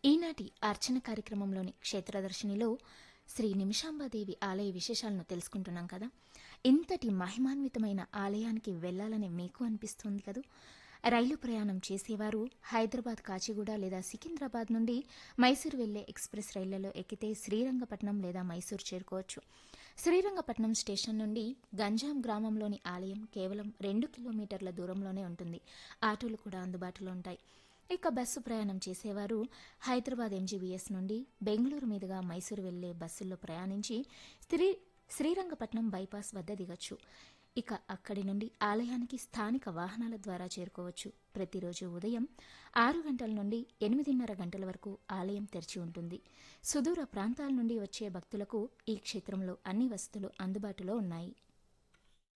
ఈనాటి అర్చన కార్యక్రమంలోని క్షేత్రదర్శినిలో శ్రీ నిమిషాంబాదేవి ఆలయ విశేషాలను తెలుసుకుంటున్నాం కదా ఇంతటి మహిమాన్వితమైన ఆలయానికి వెళ్ళాలని మీకు అనిపిస్తుంది కదూ రైలు ప్రయాణం చేసేవారు హైదరాబాద్ కాచిగూడ లేదా సికింద్రాబాద్ నుండి మైసూరు వెళ్లే ఎక్స్ప్రెస్ రైళ్లలో ఎక్కితే శ్రీరంగపట్నం లేదా మైసూరు చేరుకోవచ్చు శ్రీరంగపట్నం స్టేషన్ నుండి గంజాం గ్రామంలోని ఆలయం కేవలం రెండు కిలోమీటర్ల దూరంలోనే ఉంటుంది ఆటోలు కూడా అందుబాటులో ఉంటాయి ఇక బస్సు ప్రయాణం చేసేవారు హైదరాబాద్ ఎంజీబీఎస్ నుండి బెంగళూరు మీదుగా మైసూరు వెళ్లే బస్సుల్లో ప్రయాణించి శ్రీ శ్రీరంగపట్నం బైపాస్ వద్ద దిగొచ్చు ఇక అక్కడి నుండి ఆలయానికి స్థానిక వాహనాల ద్వారా చేరుకోవచ్చు ప్రతిరోజు ఉదయం ఆరు గంటల నుండి ఎనిమిదిన్నర గంటల వరకు ఆలయం తెరిచి ఉంటుంది సుదూర ప్రాంతాల నుండి వచ్చే భక్తులకు ఈ క్షేత్రంలో అన్ని వసతులు అందుబాటులో ఉన్నాయి